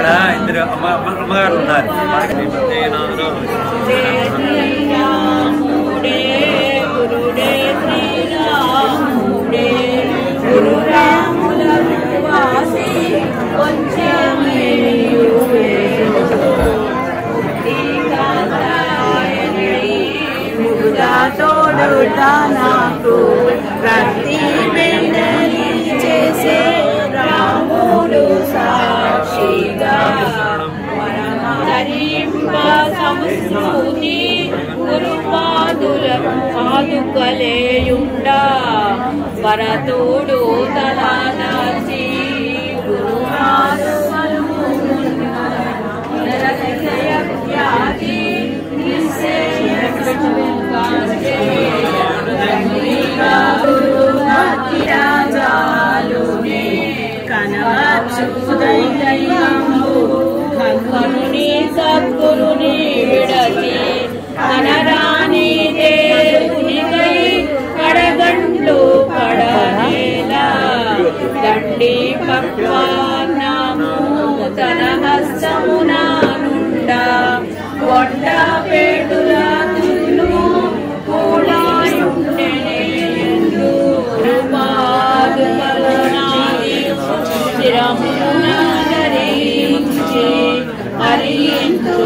ఇద్దరు అమ్మ అమ్మ- అమ్మగారు ఉన్నారు వారికి శ్రీమతే నామలో శ్రీరాముడే గురుడే శ్రీరాముడే గురు రాముల వాసి తోడుట నాకు ప్రతి వెంటనే చేసే రాముడు సాక్షిగా ధరింప సంస్కృతి గురుపాదుల పాదుకలేయుండా వరతోడు తలాచి గురుపాదులను వ్యాధి రాజాలునే కనవచ్చుదైవంబు కనుని సద్గురుని విడచి కనరాని దేవునికై కడగండ్లు పడనేలా దండి పక్వాన్నాము తన హస్తమున నుండా కొండ పేటుల తులు కూడాయుండెనేందు పాదుకలనాది శిరమున ధరించి హరించు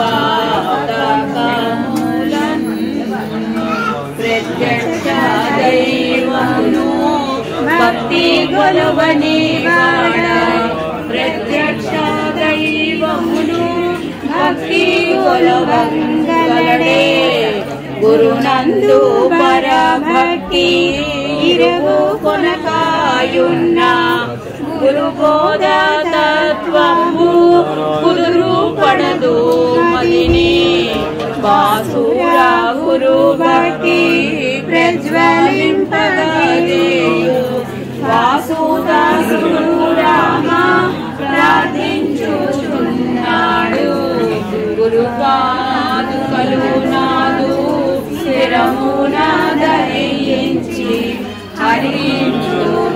బాతకములన్ ప్రత్యక్ష దైవమును భక్తి గొలవని వాడ ప్రత్యక్ష దైవమును భక్తి గొలవంగలడే గురునందు పరభక్తి ఇరుగు కొనకాయున్న గురు బోధ తత్వము కుదురు పడదు మదిని బాసుర గురు భక్తి ప్రజ్వలింపగదేయు వాసుదాసుడు రామ ప్రార్థించుచున్నాడు గురు పాదుకలు నాదు స్థిరమున ధరించి హరించు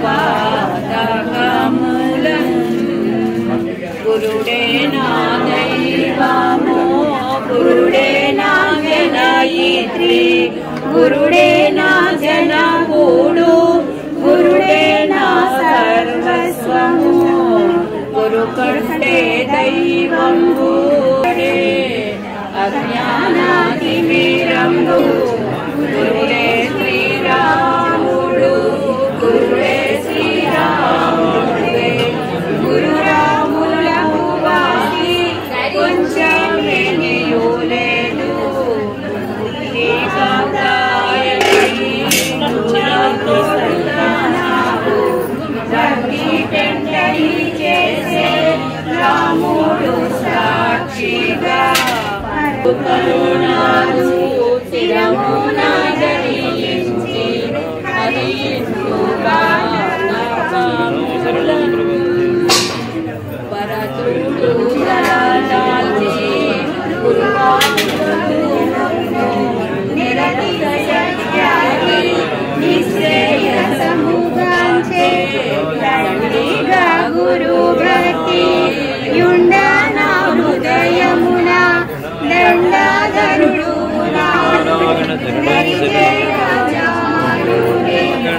పాదకములను గురుడే నా దైవము గురుడే నా జనయిత్రి గురుడే నా జనగూడు గురుడే నా సర్వస్వము గురు కంటే దైవం గురుడే అజ్ఞానాది వీరంగు గురుడే శ్రీరాముడు గురుడే శ్రీరాముడే గురు రాములకు వాసి కొంచెం లేదు ఈ కాంతాయని నాకు భక్తి పెంటని చేసే రాముడు సాక్షిగా కరుణాలు శిరమున ధరించి హరించుగా పరతుడు దళాల్చి నిరతిశయాగి నిశ్రేయసముగాంచే తండ్రిగా గురు భక్తి యుండ నా హృదయమున దండధరుడు నాడు నరిగే రాజాలునే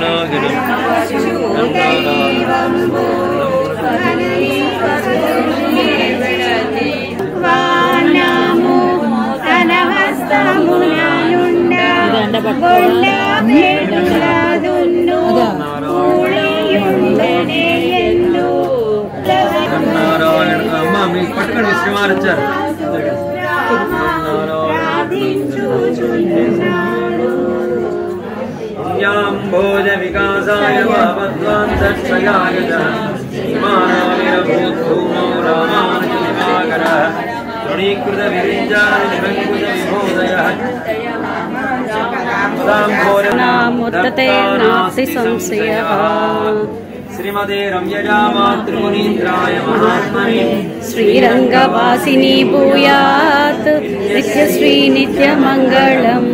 దైవంబు వానము తన హస్తమున నుండ గొల్ల పేటుల దున్ను కూళియుండనే ఎందు నారాయణ అమ్మ మీకు పట్టుకోండి శ్రీమాన్ వచ్చారు భోజ వికాసాయ భవద్వాంతక్షయాయ చ శ్రీమానావిరభూద్భూమో రామానుజదివాకర తృణీకృత విరింజానిభంకుజ విభోదయ ముత్తతే నాస్తి సంశయః. శ్రీమతే రమ్యజా మాతృమునీంద్రాయ మహాత్మనే శ్రీరంగవాసిని భూయాత్ నిత్యశ్రీ నిత్యమంగళం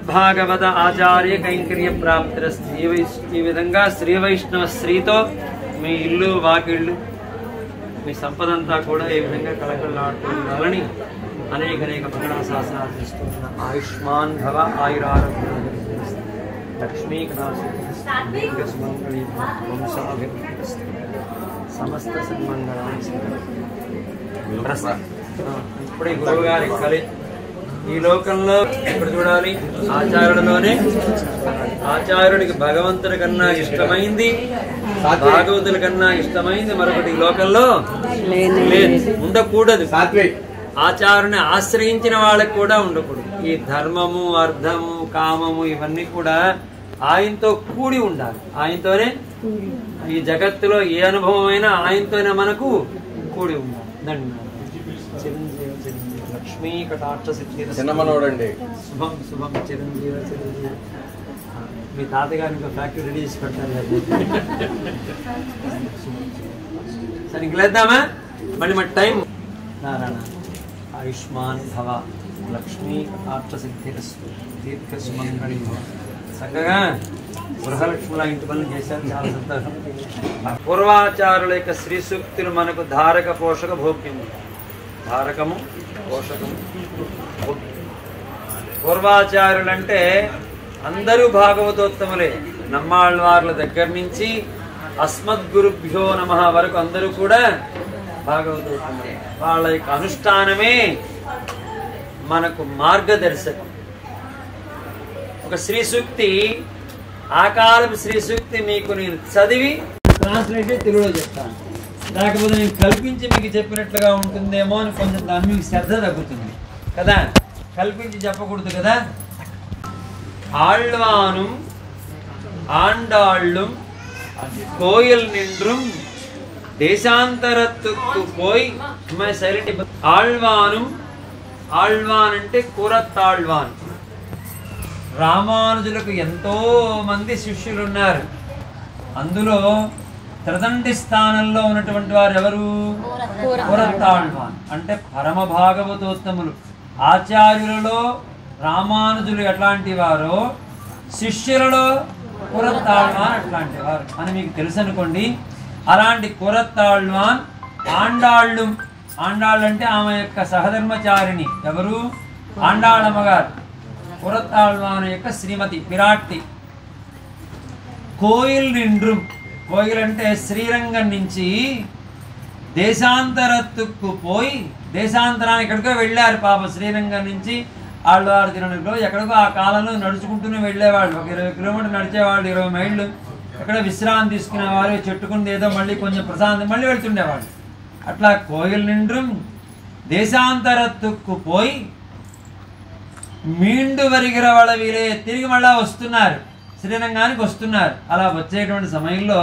భగవద్భాగవత ఆచార్య కైంకర్య ప్రాప్తిరస్తి ఈ వై- ఈ విధంగా శ్రీ వైష్ణవ శ్రీతో మీ ఇల్లు వాకిళ్ళు మీ సంపద అంతా కూడా ఈ విధంగా కళకళలాడుతూ ఉండాలని అనేక అనేక మంగళాశాసనాలు చేస్తున్న ఆయుష్మాన్ భవ ఆయురారోగ్య లక్ష్మీ కళాసుమంగళి వంశాభివృద్ధి సమస్త సన్మంగళాన్ని ఇప్పుడే గురువు గారి కలి ఈ లోకంలో ఇప్పుడు చూడాలి ఆచార్యులలోనే ఆచార్యుడికి భగవంతుడి కన్నా ఇష్టమైంది భాగవతుల కన్నా ఇష్టమైంది మరొకటి ఈ లోకంలో లేదు ఉండకూడదు సాత్విక్ ఆచారుని ఆశ్రయించిన వాళ్ళకి కూడా ఉండకూడదు ఈ ధర్మము అర్థము కామము ఇవన్నీ కూడా ఆయనతో కూడి ఉండాలి ఆయనతోనే ఈ జగత్తులో ఏ అనుభవం అయినా ఆయనతోనే మనకు కూడి ఉండాలి ధన్యవాదాలు చిరంజీవి చిరంజీవి లక్ష్మీ కటాక్ష సిద్ధి చిన్న మనోడండి శుభం శుభం చిరంజీవి చిరంజీవి ఆ, మీ తాతగారికి ఒక ఫ్యాక్టరీ రెడీ చేసి పెడతారు కదా. సరే ఇంక లేద్దామా మళ్ళీ మన టైం నారాయణ ఆయుష్మాన్ భవ లక్ష్మీ కటాక్ష సిద్ధిరస్తు దీర్ఘ సుమంగళి భవ. చక్కగా గృహలక్ష్ముల ఇంటి పనులు చేశారు చాలా సంతోషం పూర్వాచారుల యొక్క శ్రీ సూక్తులు మనకు ధారక పోషక భోగ్యము ధారకము పోషకము భోగ్యం. పూర్వాచారులంటే అందరూ భాగవతోత్తములే నమ్మాళ్ళవార్ల దగ్గర నుంచి అస్మద్గురుభ్యో నమ వరకు అందరూ కూడా భాగవతోత్తములే వాళ్ళ యొక్క అనుష్ఠానమే మనకు మార్గదర్శకం ఒక శ్రీ సూక్తి ఆ కాలపు శ్రీ సూక్తి మీకు నేను చదివి ట్రాన్స్లేషన్ తెలుగులో చెప్తాను లేకపోతే నేను కల్పించి మీకు చెప్పినట్లుగా ఉంటుందేమో అని కొంచెం దాని మీకు శ్రద్ధ తగ్గుతుంది కదా కల్పించి చెప్పకూడదు కదా ఆళ్వాను ఆండాళ్ళుం కోயில் நின்றும் దేశాంతరత్తుకు పోయి సైలెంట్ ఆళ్వాను ఆళ్వాన్ అంటే కూరత్తాళ్వాన్ రామానుజులకు ఎంతో మంది శిష్యులు ఉన్నారు అందులో త్రిదండి స్థానంలో ఉన్నటువంటి వారు ఎవరు కూరత్తాళ్వాన్ అంటే పరమ భాగవతోత్తములు ఆచార్యులలో రామానుజులు ఎట్లాంటి వారో శిష్యులలో కురత్తాళ్వాన్ అట్లాంటి వారు అని మీకు తెలుసు అనుకోండి అలాంటి కురత్తాళ్వాన్ ఆండాళ్ళు ఆండాళ్ళు అంటే ఆమె యొక్క సహధర్మచారిణి ఎవరు ఆండాళ్ళమ్మగారు కురత్తాళ్వాన్ యొక్క శ్రీమతి విరాట్టి కోయిల్ నిండ్రు కోయిల్ అంటే శ్రీరంగం నుంచి దేశాంతరత్తుకు పోయి దేశాంతరానికి ఎక్కడికో వెళ్ళారు పాప శ్రీరంగం నుంచి ఆళ్ళవారు తిరునగలో ఎక్కడికో ఆ కాలంలో నడుచుకుంటూనే వెళ్ళేవాళ్ళు ఒక ఇరవై కిలోమీటర్ నడిచేవాళ్ళు ఇరవై మైళ్ళు ఎక్కడ విశ్రాంతి తీసుకునేవారు చెట్టుకుంది ఏదో మళ్ళీ కొంచెం ప్రశాంతం మళ్ళీ వెళ్తుండేవాళ్ళు అట్లా కోయిల్ నిండ్రు దేశాంతరత్తుకు పోయి మీండు వరిగిర వాళ్ళ వీరే తిరిగి మళ్ళా వస్తున్నారు శ్రీరంగానికి వస్తున్నారు అలా వచ్చేటువంటి సమయంలో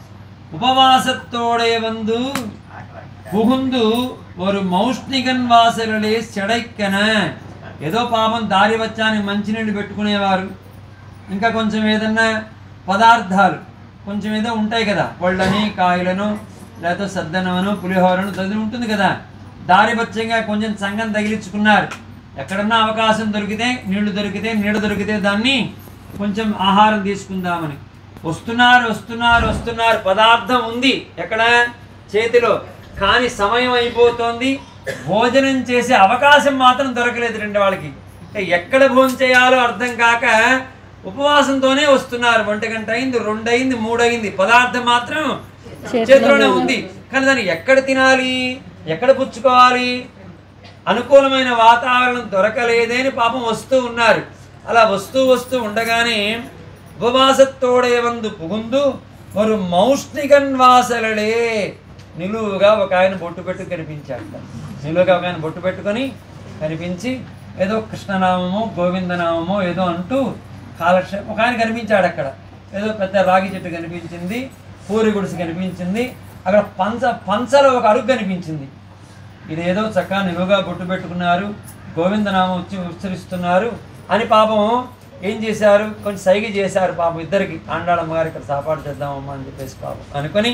ఉపవాసత్తోడే వందు புகுந்து ஒரு మౌష్ణికన్ వాసలలే చెడైక్కన ఏదో పాపం దారి వచ్చాని మంచినీళ్ళు పెట్టుకునేవారు ఇంకా కొంచెం ఏదన్నా పదార్థాలు కొంచెం ఏదో ఉంటాయి కదా పళ్ళని కాయలను లేకపోతే సద్దనమను పులిహోరను చదివి ఉంటుంది కదా దారి వచ్చంగా కొంచెం సంగం తగిలించుకున్నారు ఎక్కడన్నా అవకాశం దొరికితే నీళ్లు దొరికితే నీడ దొరికితే దాన్ని కొంచెం ఆహారం తీసుకుందామని వస్తున్నారు వస్తున్నారు వస్తున్నారు పదార్థం ఉంది ఎక్కడ చేతిలో కానీ సమయం అయిపోతోంది భోజనం చేసే అవకాశం మాత్రం దొరకలేదు రెండు వాళ్ళకి అంటే ఎక్కడ భోజనం చేయాలో అర్థం కాక ఉపవాసంతోనే వస్తున్నారు ఒంటి గంట అయింది రెండు అయింది మూడు అయింది పదార్థం మాత్రం చేతిలోనే ఉంది కానీ దాన్ని ఎక్కడ తినాలి ఎక్కడ పుచ్చుకోవాలి అనుకూలమైన వాతావరణం దొరకలేదే అని పాపం వస్తూ ఉన్నారు అలా వస్తూ వస్తూ ఉండగానే ఉపవాసత్తోడే వందు పుగుందు ஒரு మౌష్ణికన్ వాసలడే నిలువుగా ఒక ఆయన బొట్టు పెట్టు కనిపించాడు నిలువుగా ఒక ఆయన బొట్టు పెట్టుకొని కనిపించి ఏదో కృష్ణనామమో గోవిందనామమో ఏదో అంటూ కాలక్షేపం ఒక ఆయన కనిపించాడు అక్కడ ఏదో పెద్ద రాగి చెట్టు కనిపించింది పూరి గుడిసి కనిపించింది అక్కడ పంచ పంచలో ఒక అడుగు కనిపించింది ఇదేదో చక్కగా నిలువుగా బొట్టు పెట్టుకున్నారు గోవిందనామం వచ్చి ఉచ్చరిస్తున్నారు అని పాపం ఏం చేశారు కొంచెం సైగ చేశారు పాపం ఇద్దరికి ఆండాళమ్మ గారు ఇక్కడ సాపాటు చేద్దామమ్మా అని చెప్పేసి పాపం అనుకొని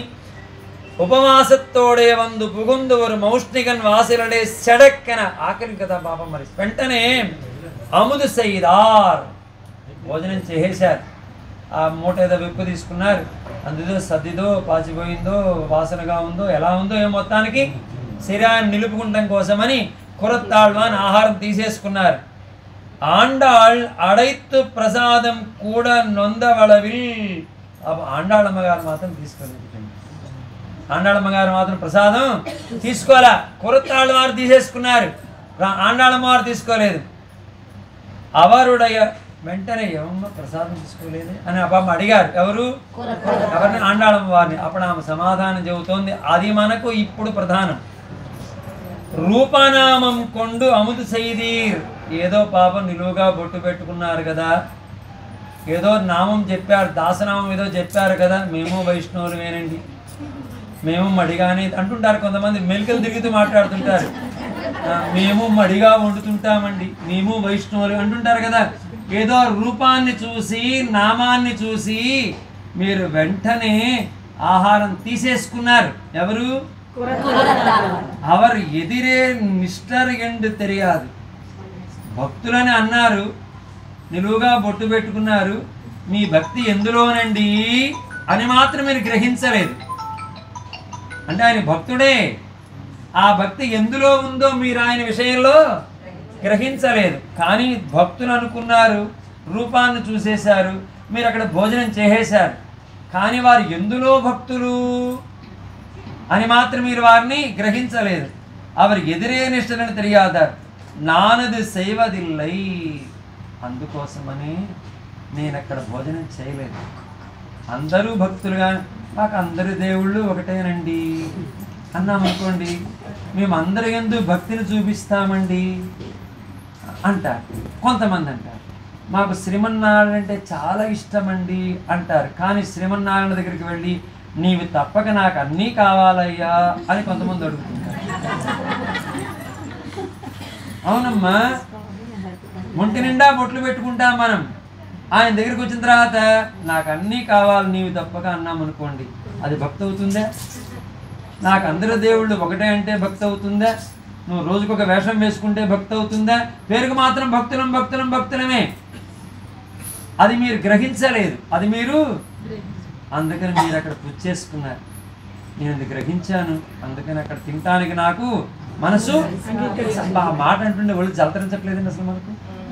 ఉపవాసత్తోడే వందు పుగుందు ஒரு మౌష్ణికన్ వాసిలడే సెడక్కన ఆకలి కదా పాపం మరి వెంటనే అముదు సైదార్ భోజనం చేసేశారు ఆ మూట ఏదో విప్పు తీసుకున్నారు అందులో సర్దిదో పాచిపోయిందో వాసనగా ఉందో ఎలా ఉందో ఏ మొత్తానికి శరీరాన్ని నిలుపుకుంటాం కోసమని కురత్తాళ్వాన్ ఆహారం తీసేసుకున్నారు ఆండాళ్ అడైత్తు ప్రసాదం కూడా నొందవళవిల్ అబ్బ- ఆండాళమ్మ గారు మాత్రం తీసుకోలేదు ఆండాళమ్మ గారు మాత్రం ప్రసాదం తీసుకోవాలా కురత్తాళ్ళ వారు తీసేసుకున్నారు రా- ఆండాళమ్మ వారు తీసుకోలేదు అవరుడయ వెంటనే ఏమమ్మా ప్రసాదం తీసుకోలేదు అని ఆ పాప అడిగారు ఎవరు ఎవరిని ఆండాళమ్మ వారిని అప్పుడు ఆమె సమాధానం చెబుతోంది అది మనకు ఇప్పుడు ప్రధానం రూపనామం కొండు అముదు సైదీర్ ఏదో పాపం నిలువుగా బొట్టు పెట్టుకున్నారు కదా ఏదో నామం చెప్పారు దాసనామం ఏదో చెప్పారు కదా మేము వైష్ణవులమేనండి మేము మడిగానే అంటుంటారు కొంతమంది మెలికలు తిరుగుతూ మాట్లాడుతుంటారు ఆ, మేము మడిగా వండుతుంటామండి మేము వైష్ణవులు అంటుంటారు కదా ఏదో రూపాన్ని చూసి నామాన్ని చూసి మీరు వెంటనే ఆహారం తీసేసుకున్నారు ఎవరు అవర్ ఎదిరే నిష్ఠర్ ఎండు తెలియదు భక్తులని అన్నారు నిలువుగా బొట్టు పెట్టుకున్నారు మీ భక్తి ఎందులోనండి అని మాత్రం మీరు గ్రహించలేదు అంటే ఆయన భక్తుడే ఆ భక్తి ఎందులో ఉందో మీరు ఆయన విషయంలో గ్రహించలేదు కానీ భక్తులు అనుకున్నారు రూపాన్ని చూసేశారు మీరు అక్కడ భోజనం చేసేశారు కానీ వారు ఎందులో భక్తులు అని మాత్రం మీరు వారిని గ్రహించలేదు அவர் ఎదిరే నిష్టలను తెలియాదారు నానది సేవదిల్లై అందుకోసమని నేను అక్కడ భోజనం చేయలేదు అందరూ భక్తులుగా మాకు అందరి దేవుళ్ళు ఒకటేనండి అన్నామనుకోండి మేము అందరి ఎందు భక్తిని చూపిస్తామండి అంటారు కొంతమంది అంటారు మాకు శ్రీమన్నారాయణ అంటే చాలా ఇష్టమండి అంటారు కానీ శ్రీమన్నారాయణ దగ్గరికి వెళ్ళి నీవు తప్పక నాకు అన్నీ కావాలయ్యా అని కొంతమంది అడుగుతుంటారు అవునమ్మా ఒంటి నిండా బొట్లు పెట్టుకుంటాం మనం ఆయన దగ్గరికి వచ్చిన తర్వాత నాకు అన్నీ కావాలి నీవు తప్పక అన్నాం అనుకోండి అది భక్తి అవుతుందా నాకు అందరి దేవుళ్ళు ఒకటే అంటే భక్తి అవుతుందా నువ్వు రోజుకొక వేషం వేసుకుంటే భక్తి అవుతుందా పేరుకు మాత్రం భక్తులం భక్తులం భక్తులమే అది మీరు గ్రహించలేదు అది మీరు అందుకని మీరు అక్కడ పూజ చేసుకున్నారు నేను అది గ్రహించాను అందుకని అక్కడ తినటానికి నాకు మనసు అబ్బా, ఆ మాట అంటుండే ఒళ్ళు జలతరించట్లేదండి అసలు మనకు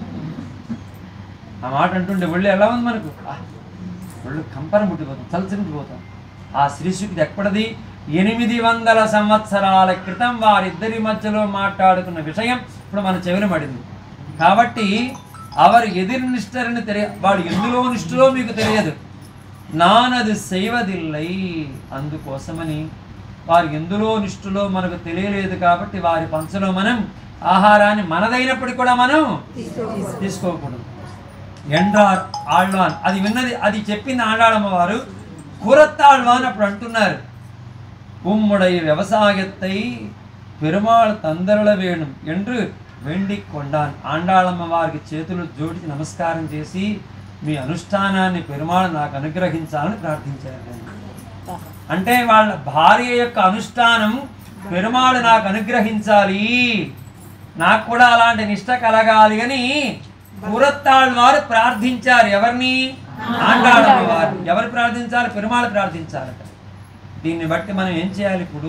ఆ మాట అంటుండే ఒళ్ళు ఎలా ఉంది మనకు ఆ, ఒళ్ళు కంపరం పుట్టిపోతాం చలచరించిపోతాం ఆ శ్రీశుక్తి ఎక్కడది ఎనిమిది వందల సంవత్సరాల క్రితం వారిద్దరి మధ్యలో మాట్లాడుకున్న విషయం ఇప్పుడు మన చెవిన పడింది కాబట్టి అవరు ఎదిరి నిష్ఠరని తెలియ వాడు ఎందులో నిష్ఠలో మీకు తెలియదు నానది శైవదిల్లై అందుకోసమని వారు ఎందులో నిష్ఠలో మనకు తెలియలేదు కాబట్టి వారి పంచలో మనం ఆహారాన్ని మనదైనప్పటికీ కూడా మనం తీసుకోకూడదు ఎండ్రార్ ఆళ్వాన్ అది విన్నది అది చెప్పింది ఆడాడమ్మ వారు కూరత్తాళ్వాన్ అప్పుడు అంటున్నారు உம்முடைய விவசாயத்தை పెరుమాళ్ తందరల వేణు என்று వెండి కొండాన్ ఆండాళమ్మ వారికి చేతులు జోడించి నమస్కారం చేసి మీ అనుష్ఠానాన్ని పెరుమాళ్ నాకు అనుగ్రహించాలని ప్రార్థించారు అంటే వాళ్ళ భార్య యొక్క అనుష్ఠానం పెరుమాళ్ నాకు అనుగ్రహించాలి నాకు కూడా అలాంటి నిష్ట కలగాలి అని పురత్తాళ్ వారు ప్రార్థించారు ఎవరిని ఆండాళమ్మ వారు ఎవరు ప్రార్థించాలి పెరుమాళ్ ప్రార్థించాలట దీన్ని బట్టి మనం ఏం చేయాలి ఇప్పుడు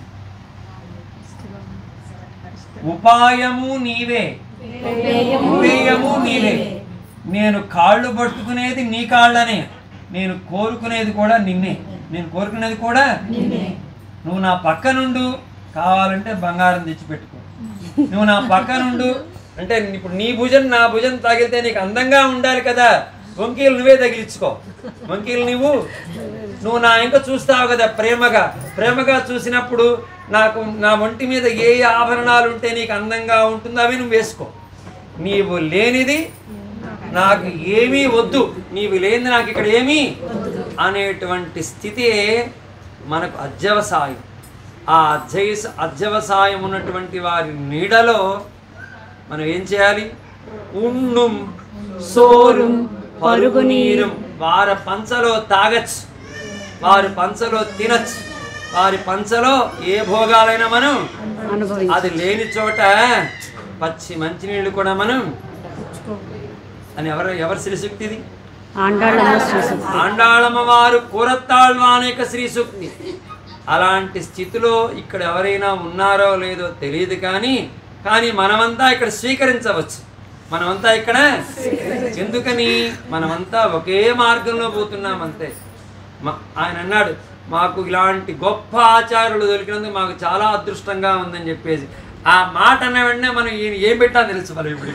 ఉపాయము నీవే ఉపేయము నీవే నేను కాళ్ళు పట్టుకునేది నీ కాళ్ళనే నేను కోరుకునేది కూడా నిన్నే నేను కోరుకునేది కూడా నువ్వు నా పక్క నుండు కావాలంటే బంగారం తెచ్చిపెట్టుకో నువ్వు నా పక్క నుండు అంటే ఇప్పుడు నీ భుజం నా భుజం తగిలితే నీకు అందంగా ఉండాలి కదా వంకీలు నువ్వే తగిలించుకో వంకీలు నువ్వు నువ్వు నా ఇంకా చూస్తావు కదా ప్రేమగా ప్రేమగా చూసినప్పుడు నాకు నా ఒంటి మీద ఏ ఏ ఆభరణాలు ఉంటే నీకు అందంగా ఉంటుందో అవి నువ్వు వేసుకో నీవు లేనిది నాకు ఏమీ వద్దు నీవు లేనిది నాకు ఇక్కడ ఏమీ అనేటువంటి స్థితి మనకు అధ్యవసాయం ఆ అధ్యయ అధ్యవసాయం ఉన్నటువంటి వారి నీడలో మనం ఏం చేయాలి ఉన్నుం సోరుం పరుగు నీరుం వారి పంచలో తాగచ్చు వారి పంచలో తినచ్చు వారి పంచలో ఏ భోగాలైనా మనం అనుభవించు అది లేని చోట పచ్చి మంచినీళ్ళు కూడా మనం అని ఎవరు ఎవరి శ్రీశక్తిది ఆండాళమ్మ శ్రీ సూక్తి ఆండాళమ్మవారు కూరత్తాళ్వానేక శ్రీ సూక్తి అలాంటి స్థితిలో ఇక్కడ ఎవరైనా ఉన్నారో లేదో తెలియదు కానీ కానీ మనమంతా ఇక్కడ స్వీకరించవచ్చు మనమంతా ఇక్కడ ఎందుకని మనమంతా ఒకే మార్గంలో పోతున్నాం అంతే మ- ఆయన అన్నాడు మాకు ఇలాంటి గొప్ప ఆచార్యులు దొరికినందుకు మాకు చాలా అదృష్టంగా ఉందని చెప్పేసి ఆ మాట అన్న వెంటనే మనం ఈయన ఏం పెట్టా తెలుసు మనం ఇప్పుడు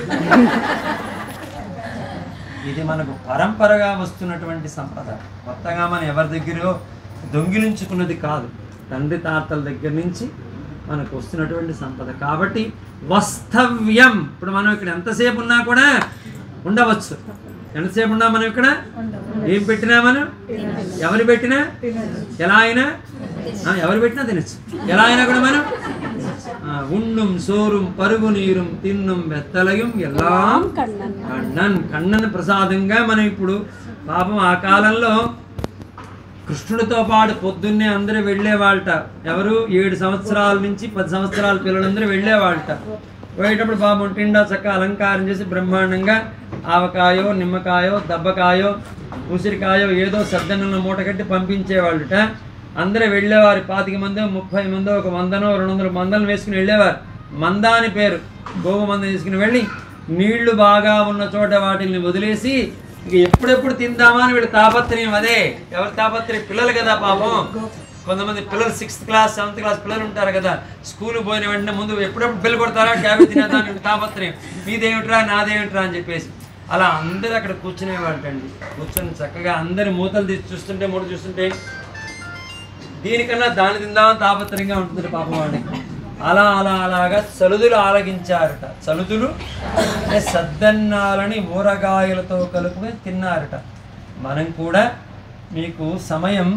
ఇది మనకు పరంపరగా వస్తున్నటువంటి సంపద కొత్తగా మనం ఎవరి దగ్గర దొంగిలించుకున్నది కాదు తండ్రి తాతల దగ్గర నుంచి మనకు వస్తున్నటువంటి సంపద కాబట్టి వస్తవ్యం ఇప్పుడు మనం ఇక్కడ ఎంతసేపు ఉన్నా కూడా ఉండవచ్చు ఎంతసేపు ఉన్నా మనం ఇక్కడ ఏం పెట్టినా మనం ఎవరు పెట్టినా ఎలా అయినా ఆ, ఎవరు పెట్టినా తినచ్చు ఎలా అయినా కూడా మనం ఆ, உண்ணும் சோறும் పరుగు నీரும் తిన్నుం వెత్తలయం ఎల్లాం కண்ணన్ కண்ணన్ ప్రసాదంగా మనం ఇప్పుడు పాపం ఆ కాలంలో కృష్ణుడితో పాటు పొద్దున్నే అందరూ వెళ్ళేవాళ్ళట ఎవరు ఏడు సంవత్సరాల నుంచి పది సంవత్సరాల పిల్లలందరూ వెళ్ళేవాళ్ళట పోయేటప్పుడు బాబు ఒంటిండా చక్క అలంకారం చేసి బ్రహ్మాండంగా ఆవకాయో నిమ్మకాయో దబ్బకాయో ఉసిరికాయో ఏదో సద్దన్నంలో మూట కట్టి పంపించేవాళ్ళట అందరూ వెళ్ళేవారు పాతిక మందో ముప్పై మందో ఒక వందనో రెండు వందల మందలు వేసుకుని వెళ్ళేవారు మంద అని పేరు గోవు మంద తీసుకుని వెళ్ళి నీళ్లు బాగా ఉన్న చోట వాటిని వదిలేసి ఇక ఎప్పుడెప్పుడు తిందామా అని వీళ్ళ తాపత్రయం అదే ఎవరి తాపత్రయం పిల్లలు కదా పాపం కొంతమంది పిల్లలు సిక్స్త్ క్లాస్ సెవెంత్ క్లాస్ పిల్లలు ఉంటారు కదా స్కూల్ పోయిన వెంటనే ముందు ఎప్పుడెప్పుడు బిల్లు కొడతారా క్యాబ్ తినేదా అని తాపత్రయం నీదేమిట్రా నాదేమిట్రా అని చెప్పేసి అలా అందరూ అక్కడ కూర్చునేవాళ్ళండి కూర్చొని చక్కగా అందరి మూతలు తీసి చూస్తుంటే మూడు చూస్తుంటే దీనికన్నా దాని తిందామని తాపత్రయంగా ఉంటుంది పాపం వాడికి అలా అలా అలాగా చలుదులు ఆలగించారట చలుదులు అంటే సద్దన్నాలని ఊరగాయలతో కలుపుకొని తిన్నారట మనం కూడా మీకు సమయం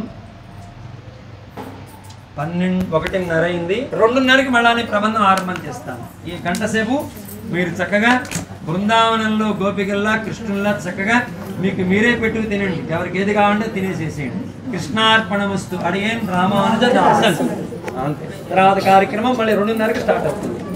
పన్నెండు ఒకటిన్నర అయింది రెండున్నరకి మళ్ళీ ప్రబంధం ఆరంభం చేస్తాను ఈ గంట సేపు మీరు చక్కగా బృందావనంలో గోపికల్లా కృష్ణుల్లా చక్కగా మీకు మీరే పెట్టుకు తినండి ఎవరికి ఏది కావాలంటే తినేసేసేయండి కృష్ణార్పణమస్తు అడిగేం రామానుజ దాసన్ అంతే తర్వాత కార్యక్రమం మళ్ళీ రెండున్నరకి స్టార్ట్ అవుతుంది